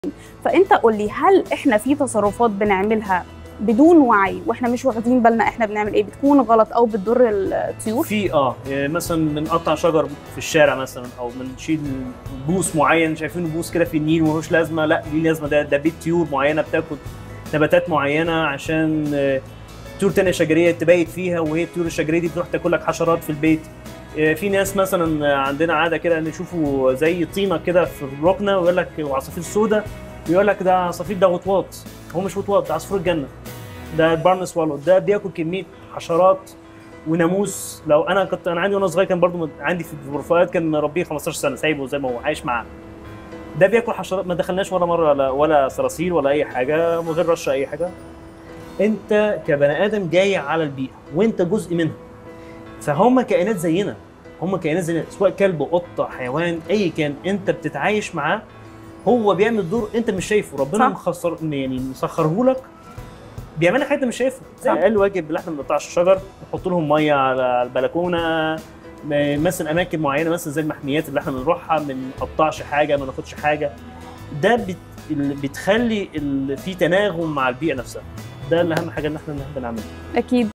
فانت قول لي هل احنا في تصرفات بنعملها بدون وعي واحنا مش واخدين بالنا احنا بنعمل ايه بتكون غلط او بتضر الطيور في اه يعني مثلا بنقطع شجر في الشارع مثلا او بنشيل بوس معين شايفين بوس كده في النيل ملوش لازمه لا ليه لازمه ده ده بيت طيور معينه بتاكل نباتات معينه عشان آه، طيور تانية شجريه تبيت فيها وهي الطيور الشجريه دي بتروح تاكل لك حشرات في البيت آه، في ناس مثلا عندنا عاده كده ان يشوفوا زي طينه كده في الركنه ويقول لك وعصافير سوداء ويقول لك ده عصافير ده وطواط هو مش وطواط ده عصفور الجنه ده البارن سوالو ده بياكل كميه حشرات وناموس لو انا كنت انا عندي وانا صغير كان برضو عندي في البروفايلات كان مربيه 15 سنه سايبه زي ما هو عايش معاه ده بياكل حشرات ما دخلناش ولا مره ولا, ولا صراصير ولا اي حاجه من غير رشه اي حاجه انت كبني ادم جاي على البيئه وانت جزء منها فهم كائنات زينا هم كائنات زينا سواء كلب قطه حيوان اي كان انت بتتعايش معاه هو بيعمل دور انت مش شايفه ربنا صح. مخسر يعني مسخره لك بيعمل لك حاجه انت مش شايفها زي صح. اقل واجب اللي احنا ما بنقطعش الشجر نحط لهم ميه على البلكونه م- مثلا اماكن معينه مثلا زي المحميات اللي احنا بنروحها ما نقطعش حاجه ما ناخدش حاجه ده بت... ال- بتخلي ال... في تناغم مع البيئه نفسها ده اللي اهم حاجه ان احنا نقدر نعملها اكيد